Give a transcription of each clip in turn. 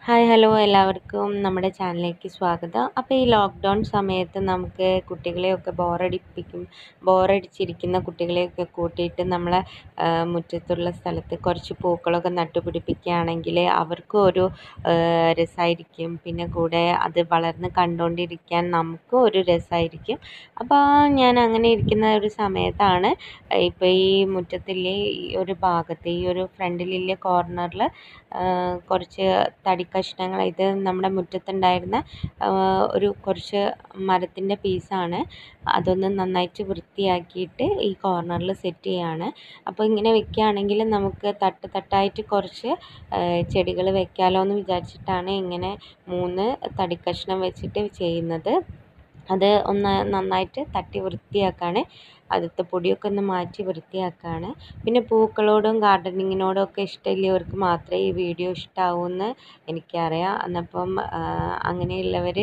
hi hello എല്ലാവർക്കും നമ്മുടെ ചാനലിലേക്ക് സ്വാഗതം അപ്പോൾ ഈ ലോക്ക്ഡൗൺ സമയത്ത് നമുക്ക് കുട്ടികളെയൊക്കെ ബോറടിപ്പിക്കും ബോറടിച്ചിരിക്കുന്ന കുട്ടികളെയൊക്കെ കൂട്ടിയിട്ട് നമ്മളെ ആ, മുറ്റത്തുള്ള സ്ഥലത്ത് കുറച്ച് പൂക്കളൊക്കെ നട്ടുപിടിപ്പിക്കുകയാണെങ്കിൽ അവർക്കും ഒരു ആ, രസമായിരിക്കും പിന്നെ കൂടെ അത് വളർന്ന് കണ്ടുകൊണ്ടിരിക്കാൻ നമുക്കും ഒരു രസമായിരിക്കും അപ്പോൾ ഞാൻ അങ്ങനെ ഇരിക്കുന്ന ഒരു സമയത്താണ് ഇപ്പോൾ ഈ മുറ്റത്തിലെ ഈ ഒരു ഭാഗത്ത് ഈ ഒരു ഫ്രണ്ടിലുള്ള കോർണറിൽ കുറച്ച് തടിക്കഷ്ണങ്ങൾ ഇത് നമ്മുടെ മുറ്റത്തുണ്ടായിരുന്ന ആ, ഒരു കുറച്ച് മരത്തിൻ്റെ പീസാണ് അതൊന്ന് നന്നായിട്ട് വൃത്തിയാക്കിയിട്ട് ഈ കോർണറിൽ സെറ്റ് ചെയ്യാണ് അപ്പോൾ ഇങ്ങനെ വെക്കുകയാണെങ്കിൽ നമുക്ക് തട്ട് തട്ടായിട്ട് കുറച്ച് ചെടികൾ വെക്കാമല്ലോ എന്ന് വിചാരിച്ചിട്ടാണ് ഇങ്ങനെ മൂന്ന് തടിക്കഷ്ണം വെച്ചിട്ട് ചെയ്യുന്നത് അത് ഒന്ന് നന്നായിട്ട് തട്ടി വൃത്തിയാക്കാണ് അതിലത്തെ പൊടിയൊക്കെ ഒന്ന് മാറ്റി വൃത്തിയാക്കാണ് പിന്നെ പൂക്കളോടും ഗാർഡനിങ്ങിനോടും ഒക്കെ ഇഷ്ടമുള്ളവർക്ക് മാത്രമേ ഈ വീഡിയോ ഇഷ്ടാവൂ എന്ന് എനിക്കറിയാം എന്നപ്പം ആ, അങ്ങനെയുള്ളവർ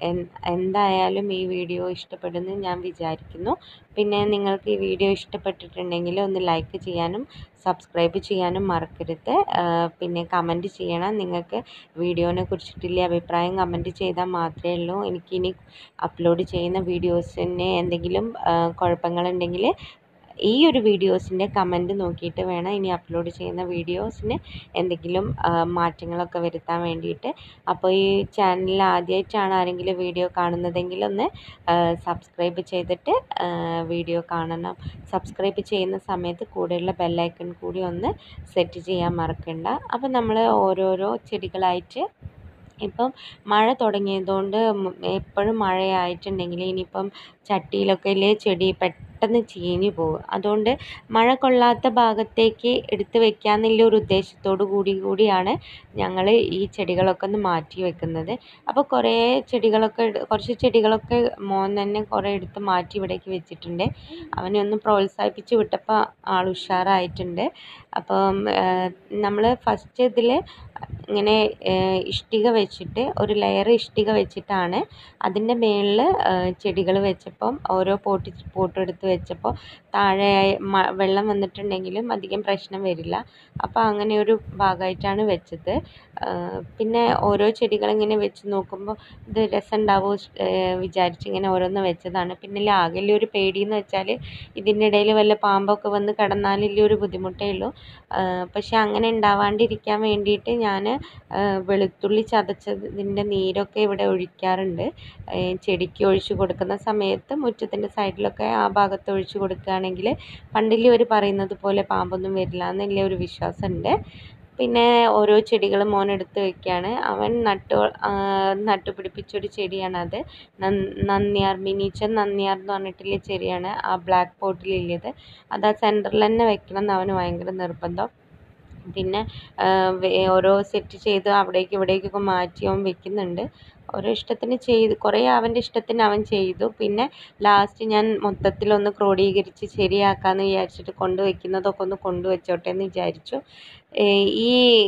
എന്തായാലും ഈ വീഡിയോ ഇഷ്ടപ്പെടുമെന്ന് ഞാൻ വിചാരിക്കുന്നു പിന്നെ നിങ്ങൾക്ക് ഈ വീഡിയോ ഇഷ്ടപ്പെട്ടിട്ടുണ്ടെങ്കിൽ ഒന്ന് ലൈക്ക് ചെയ്യാനും സബ്സ്ക്രൈബ് ചെയ്യാനും മറക്കരുത് ആ, പിന്നെ കമൻറ്റ് ചെയ്യണം നിങ്ങൾക്ക് വീഡിയോനെ കുറിച്ചിട്ടുള്ള അഭിപ്രായം കമൻറ്റ് ചെയ്താൽ മാത്രമേ ഉള്ളൂ എനിക്കിനി അപ്ലോഡ് ചെയ്യുന്ന വീഡിയോസിന് എന്തെങ്കിലും ആ, കുഴപ്പങ്ങളുണ്ടെങ്കിൽ ഈ ഒരു വീഡിയോസിൻ്റെ കമൻറ്റ് നോക്കിയിട്ട് വേണം ഇനി അപ്ലോഡ് ചെയ്യുന്ന വീഡിയോസിന് എന്തെങ്കിലും ആ, മാറ്റങ്ങളൊക്കെ വരുത്താൻ വേണ്ടിയിട്ട് അപ്പോൾ ഈ ചാനലിൽ ആദ്യമായിട്ടാണ് ആരെങ്കിലും വീഡിയോ കാണുന്നതെങ്കിൽ ഒന്ന് സബ്സ്ക്രൈബ് ചെയ്തിട്ട് ആ, വീഡിയോ കാണണം സബ്സ്ക്രൈബ് ചെയ്യുന്ന സമയത്ത് കൂടെയുള്ള ബെല്ലൈക്കൺ കൂടി ഒന്ന് സെറ്റ് ചെയ്യാൻ മറക്കണ്ട അപ്പോൾ നമ്മൾ ഓരോരോ ചെടികളായിട്ട് ഇപ്പം മഴ തുടങ്ങിയതുകൊണ്ട് മ് എപ്പോഴും മഴയായിട്ടുണ്ടെങ്കിൽ ഇനിയിപ്പം ചട്ടിയിലൊക്കെ ഇല്ലേ ചെടി പെട്ടെന്ന് ചീഞ്ഞു പോകും അതുകൊണ്ട് മഴ കൊള്ളാത്ത ഭാഗത്തേക്ക് എടുത്ത് വെക്കാന്നുള്ള ഒരു ഉദ്ദേശത്തോടു കൂടി കൂടിയാണ് ഞങ്ങൾ ഈ ചെടികളൊക്കെ ഒന്ന് മാറ്റി വെക്കുന്നത് അപ്പോൾ കുറേ ചെടികളൊക്കെ എടു- കുറച്ച് ചെടികളൊക്കെ മോൻ തന്നെ കുറേ എടുത്ത് മാറ്റി ഇവിടേക്ക് വെച്ചിട്ടുണ്ട് അവനെ ഒന്ന് പ്രോത്സാഹിപ്പിച്ച് വിട്ടപ്പോൾ ആൾ ഉഷാറായിട്ടുണ്ട് അപ്പം നമ്മൾ ഫസ്റ്റ് ഇതിൽ ഇങ്ങനെ ഏഹ് ഇഷ്ടിക വെച്ചിട്ട് ഒരു ലെയർ ഇഷ്ടിക വെച്ചിട്ടാണ് അതിൻ്റെ മേളിൽ ചെടികൾ വെച്ചപ്പം ഓരോ പോട്ട് പോട്ട് എടുത്ത് വെച്ചപ്പോൾ താഴെ മ- വെള്ളം വന്നിട്ടുണ്ടെങ്കിലും അധികം പ്രശ്നം വരില്ല അപ്പോൾ അങ്ങനെ ഒരു ഭാഗമായിട്ടാണ് വെച്ചത് ആഹ് പിന്നെ ഓരോ ചെടികൾ ഇങ്ങനെ വെച്ച് നോക്കുമ്പോൾ ഇത് രസമുണ്ടാവുമോ വിചാരിച്ച് ഇങ്ങനെ ഓരോന്ന് വെച്ചതാണ് പിന്നെ ആകെ ഒരു പേടിയെന്ന് വെച്ചാൽ ഇതിൻ്റെ ഇടയിൽ വല്ല പാമ്പൊക്കെ വന്ന് കിടന്നാലില്ല ഒരു ബുദ്ധിമുട്ടേ ഉള്ളൂ ആഹ് പക്ഷെ അങ്ങനെ ഉണ്ടാവാണ്ടിരിക്കാൻ വേണ്ടിയിട്ട് ഞാൻ വെളുത്തുള്ളി ചതച്ചതിൻ്റെ നീരൊക്കെ ഇവിടെ ഒഴിക്കാറുണ്ട് ഏഹ് ചെടിക്ക് ഒഴിച്ചു കൊടുക്കുന്ന സമയത്ത് മുറ്റത്തിൻ്റെ സൈഡിലൊക്കെ ആ ഭാഗത്ത് ഒഴിച്ചു കൊടുക്കുകയാണെങ്കിൽ പണ്ടില്ലവർ പറയുന്നത് പോലെ പാമ്പൊന്നും വരില്ല എന്നുള്ള ഒരു വിശ്വാസമുണ്ട് പിന്നെ ഓരോ ചെടികൾ മോൻ എടുത്ത് വെക്കുകയാണ് അവൻ നട്ടു നട്ടുപിടിപ്പിച്ചൊരു ചെടിയാണത് നൻ- നന്ദിയാർ മിനിച്ചർ നന്ദിയാർ എന്ന് പറഞ്ഞിട്ടുള്ള ചെടിയാണ് ആ ബ്ലാക്ക് പോട്ടിലുള്ളത് അത് ആ സെൻറ്ററിൽ തന്നെ വെക്കണം എന്ന് അവന് ഭയങ്കര നിർബന്ധം പിന്നെ ആ, വേ- ഓരോ സെറ്റ് ചെയ്ത് അവിടേക്ക് ഇവിടേക്കൊക്കെ മാറ്റി അവൻ വെക്കുന്നുണ്ട് ഓരോ ഇഷ്ടത്തിന് ചെയ്ത് കുറേ അവൻ്റെ ഇഷ്ടത്തിന് അവൻ ചെയ്തു പിന്നെ ലാസ്റ്റ് ഞാൻ മൊത്തത്തിലൊന്ന് ക്രോഡീകരിച്ച് ശരിയാക്കാമെന്ന് വിചാരിച്ചിട്ട് കൊണ്ടുവയ്ക്കുന്നതൊക്കെ ഒന്ന് കൊണ്ടുവച്ചോട്ടെ എന്ന് വിചാരിച്ചു ഏ, ഈ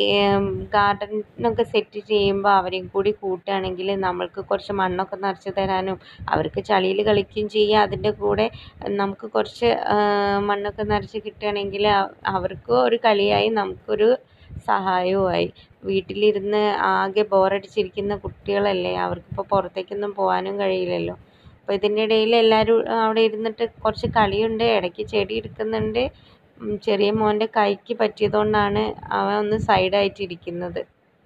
ഗാർഡനൊക്കെ സെറ്റ് ചെയ്യുമ്പോൾ അവരെയും കൂടി കൂട്ടുകയാണെങ്കിൽ നമ്മൾക്ക് കുറച്ച് മണ്ണൊക്കെ നിറച്ച് തരാനും അവർക്ക് ചളിയിൽ കളിക്കുകയും ചെയ്യുക അതിൻ്റെ കൂടെ നമുക്ക് കുറച്ച് ആ, മണ്ണൊക്കെ നിറച്ച് കിട്ടുകയാണെങ്കിൽ അവർക്കും ഒരു കളിയായി നമുക്കൊരു സഹായവുമായി വീട്ടിലിരുന്ന് ആകെ ബോറടിച്ചിരിക്കുന്ന കുട്ടികളല്ലേ അവർക്കിപ്പോൾ പുറത്തേക്കൊന്നും പോകാനും കഴിയില്ലല്ലോ അപ്പോൾ ഇതിൻ്റെ ഇടയിൽ എല്ലാവരും അവിടെ ഇരുന്നിട്ട് കുറച്ച് കളിയുണ്ട് ഇടയ്ക്ക് ചെടി എടുക്കുന്നുണ്ട് ഉം, ചെറിയ മോൻ്റെ കൈക്ക് പറ്റിയതുകൊണ്ടാണ് അവൻ ഒന്ന് സൈഡായിട്ട് ഇരിക്കുന്നത്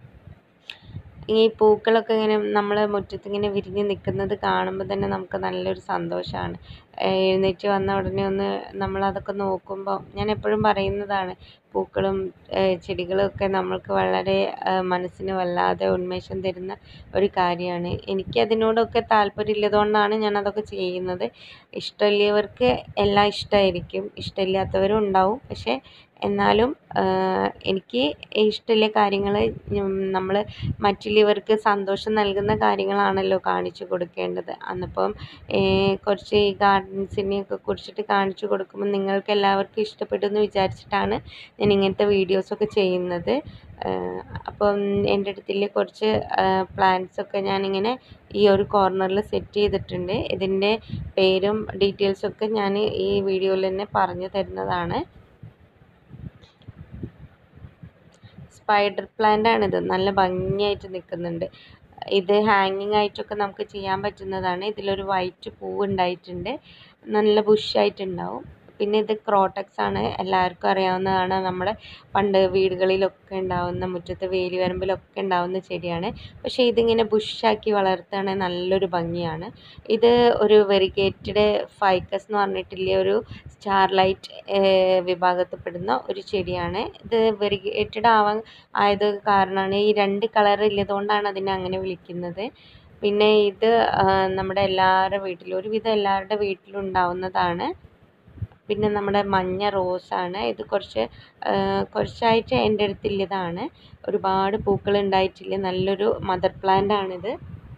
ഈ പൂക്കളൊക്കെ ഇങ്ങനെ നമ്മളെ മുറ്റത്ത് ഇങ്ങനെ വിരിഞ്ഞ് നിൽക്കുന്നത് കാണുമ്പോൾ തന്നെ നമുക്ക് നല്ലൊരു സന്തോഷമാണ് എഴുന്നേറ്റ് വന്ന ഉടനെ ഒന്ന് നമ്മളതൊക്കെ നോക്കുമ്പോൾ ഞാൻ എപ്പോഴും പറയുന്നതാണ് പൂക്കളും ഏഹ് ചെടികളും ഒക്കെ നമ്മൾക്ക് വളരെ ഏഹ് മനസ്സിന് വല്ലാതെ ഉന്മേഷം തരുന്ന ഒരു കാര്യമാണ് എനിക്ക് അതിനോടൊക്കെ താല്പര്യമുള്ളതുകൊണ്ടാണ് ഞാൻ അതൊക്കെ ചെയ്യുന്നത് ഇഷ്ടമുള്ളവർക്ക് എല്ലാം ഇഷ്ടമായിരിക്കും ഇഷ്ടമില്ലാത്തവരും ഉണ്ടാവും പക്ഷേ എന്നാലും ആഹ് എനിക്ക് ഇഷ്ടമുള്ള കാര്യങ്ങൾ നമ്മൾ മറ്റുള്ളവർക്ക് സന്തോഷം നൽകുന്ന കാര്യങ്ങളാണല്ലോ കാണിച്ചു കൊടുക്കേണ്ടത് അന്നപ്പം ഏഹ് കുറച്ച് ഈ ഗാർഡൻസിനെയൊക്കെ കുറിച്ചിട്ട് കാണിച്ചു കൊടുക്കുമ്പോൾ നിങ്ങൾക്ക് എല്ലാവർക്കും ഇഷ്ടപ്പെടുമെന്ന് വിചാരിച്ചിട്ടാണ് ഞാൻ ഇങ്ങനത്തെ വീഡിയോസൊക്കെ ചെയ്യുന്നത് ആഹ് അപ്പം എൻ്റെ അടുത്തിൽ കുറച്ച് പ്ലാന്റ്സ് ഒക്കെ ഞാനിങ്ങനെ ഈ ഒരു കോർണറിൽ സെറ്റ് ചെയ്തിട്ടുണ്ട് ഇതിൻ്റെ പേരും ഡീറ്റെയിൽസൊക്കെ ഞാൻ ഈ വീഡിയോയിൽ തന്നെ പറഞ്ഞു തരുന്നതാണ് സ്പൈഡർ പ്ലാന്റ് ആണിത് നല്ല ഭംഗിയായിട്ട് നിൽക്കുന്നുണ്ട് ഇത് ഹാങ്ങിങ് ആയിട്ടൊക്കെ നമുക്ക് ചെയ്യാൻ പറ്റുന്നതാണ് ഇതിലൊരു വൈറ്റ് പൂവ് ഉണ്ടായിട്ടുണ്ട് നല്ല ബുഷായിട്ടുണ്ടാവും പിന്നെ ഇത് ക്രോട്ടക്സ് ആണ് എല്ലാവർക്കും അറിയാവുന്നതാണ് നമ്മുടെ പണ്ട് വീടുകളിലൊക്കെ ഉണ്ടാവുന്ന മുറ്റത്ത് വേലി വരമ്പിലൊക്കെ ഉണ്ടാവുന്ന ചെടിയാണ് പക്ഷേ ഇതിങ്ങനെ ബുഷാക്കി വളർത്തുകയാണെങ്കിൽ നല്ലൊരു ഭംഗിയാണ് ഇത് ഒരു വെരിഗേറ്റഡ് ഫൈക്കസ് എന്ന് പറഞ്ഞിട്ടുള്ള ഒരു സ്റ്റാർലൈറ്റ് വിഭാഗത്തിൽപ്പെടുന്ന ഒരു ചെടിയാണ് ഇത് വെരിഗേറ്റഡ് ആവാൻ ആയത് കാരണമാണ് ഈ രണ്ട് കളർ ഉള്ളതുകൊണ്ടാണ് അതിനെ അങ്ങനെ വിളിക്കുന്നത് പിന്നെ ഇത് ആ, നമ്മുടെ എല്ലാവരുടെ വീട്ടിലും ഒരുവിധം എല്ലാവരുടെ വീട്ടിലും ഉണ്ടാവുന്നതാണ് പിന്നെ നമ്മുടെ മഞ്ഞ റോസാണ് ഇത് കുറച്ച് ആ, കുറച്ചായിട്ട് എൻ്റെ അടുത്തുള്ളതാണ് ഒരുപാട് പൂക്കൾ ഉണ്ടായിട്ടില്ല നല്ലൊരു മദർ പ്ലാന്റ് ആണിത്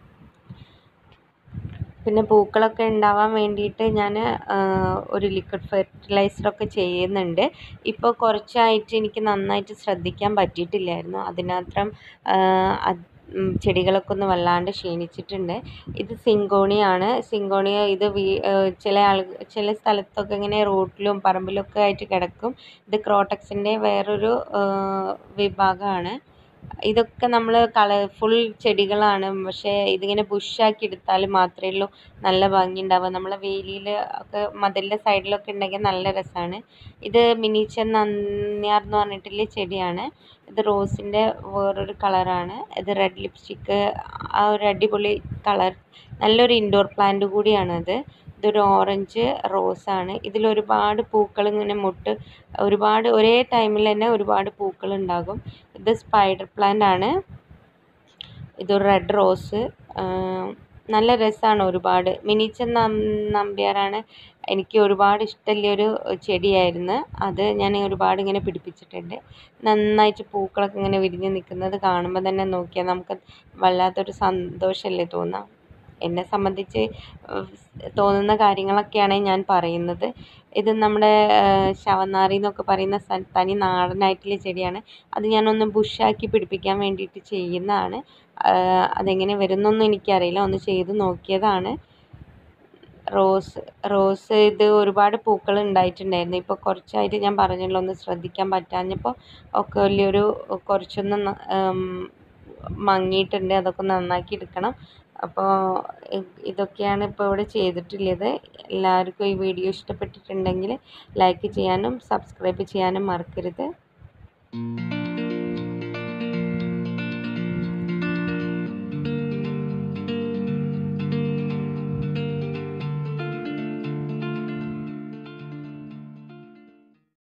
പിന്നെ പൂക്കളൊക്കെ ഉണ്ടാവാൻ വേണ്ടിയിട്ട് ഞാൻ ഒരു ലിക്വിഡ് ഫെർട്ടിലൈസറൊക്കെ ചെയ്യുന്നുണ്ട് ഇപ്പോൾ കുറച്ചായിട്ട് എനിക്ക് നന്നായിട്ട് ശ്രദ്ധിക്കാൻ പറ്റിയിട്ടില്ലായിരുന്നു അതിനത്രം ആ, അത്- ഉം, ചെടികളൊക്കെ ഒന്ന് വല്ലാണ്ട് ക്ഷീണിച്ചിട്ടുണ്ട് ഇത് സിങ്കോണിയാണ് സിങ്കോണിയ ഇത് വീ ആ, ചില ആൾ ചില സ്ഥലത്തൊക്കെ ഇങ്ങനെ റോട്ടിലും പറമ്പിലൊക്കെ ആയിട്ട് കിടക്കും ഇത് ക്രോട്ടക്സിൻ്റെ വേറൊരു ആ, വിഭാഗമാണ് ഇതൊക്കെ നമ്മൾ കളർഫുൾ ചെടികളാണ് പക്ഷേ ഇതിങ്ങനെ ബുഷാക്കി എടുത്താൽ മാത്രമേ ഉള്ളൂ നല്ല ഭംഗി ഉണ്ടാവുക നമ്മളെ വേലിയിൽ ഒക്കെ മതിലിൻ്റെ സൈഡിലൊക്കെ ഉണ്ടെങ്കിൽ നല്ല രസമാണ് ഇത് മിനിച്ചർ നന്യാർ എന്ന് പറഞ്ഞിട്ടുള്ള ചെടിയാണ് ഇത് റോസിൻ്റെ വേറൊരു കളറാണ് ഇത് റെഡ് ലിപ്സ്റ്റിക്ക് ആ ഒരു അടിപൊളി കളർ നല്ലൊരു ഇൻഡോർ പ്ലാന്റ് കൂടിയാണത് ഇതൊരു ഓറഞ്ച് റോസാണ് ഇതിൽ ഒരുപാട് പൂക്കൾ ഇങ്ങനെ മുട്ട് ഒരുപാട് ഒരേ ടൈമിൽ തന്നെ ഒരുപാട് പൂക്കൾ ഉണ്ടാകും ഇത് സ്പൈഡർ പ്ലാന്റ് ആണ് ഇതൊരു റെഡ് റോസ് നല്ല രസമാണ് ഒരുപാട് മിനിച്ചൻ നം നമ്പ്യാരാണ് എനിക്ക് ഒരുപാട് ഇഷ്ടമുള്ള ഒരു ചെടിയായിരുന്നു അത് ഞാൻ ഒരുപാട് ഇങ്ങനെ പിടിപ്പിച്ചിട്ടുണ്ട് നന്നായിട്ട് പൂക്കളൊക്കെ ഇങ്ങനെ വിരിഞ്ഞ് നിൽക്കുന്നത് കാണുമ്പോൾ തന്നെ നോക്കിയാൽ നമുക്ക് വല്ലാത്തൊരു സന്തോഷമല്ലേ തോന്നുക എന്നെ സംബന്ധിച്ച് ഏഹ് തോന്നുന്ന കാര്യങ്ങളൊക്കെയാണ് ഞാൻ പറയുന്നത് ഇത് നമ്മുടെ ഏഹ് ശവനാറി എന്നൊക്കെ പറയുന്ന സ- തനി നാടനായിട്ടുള്ള ചെടിയാണ് അത് ഞാനൊന്ന് ബുഷാക്കി പിടിപ്പിക്കാൻ വേണ്ടിയിട്ട് ചെയ്യുന്നതാണ് ആഹ് അതെങ്ങനെ വരുന്നൊന്നും എനിക്കറിയില്ല ഒന്ന് ചെയ്ത് നോക്കിയതാണ് റോസ് റോസ് ഇത് ഒരുപാട് പൂക്കൾ ഉണ്ടായിട്ടുണ്ടായിരുന്നു ഇപ്പോൾ കുറച്ചായിട്ട് ഞാൻ പറഞ്ഞല്ലോ ഒന്ന് ശ്രദ്ധിക്കാൻ പറ്റാഞ്ഞപ്പോൾ ഒക്കെ വലിയൊരു കുറച്ചൊന്ന് ന- ഉം, മങ്ങിയിട്ടുണ്ട് അതൊക്കെ നന്നാക്കി എടുക്കണം അപ്പോൾ ഇതൊക്കെയാണ് ഇപ്പോൾ ഇവിടെ ചെയ്തിട്ടുള്ളത് എല്ലാവർക്കും ഈ വീഡിയോ ഇഷ്ടപ്പെട്ടിട്ടുണ്ടെങ്കിൽ ലൈക്ക് ചെയ്യാനും സബ്സ്ക്രൈബ് ചെയ്യാനും മറക്കരുത്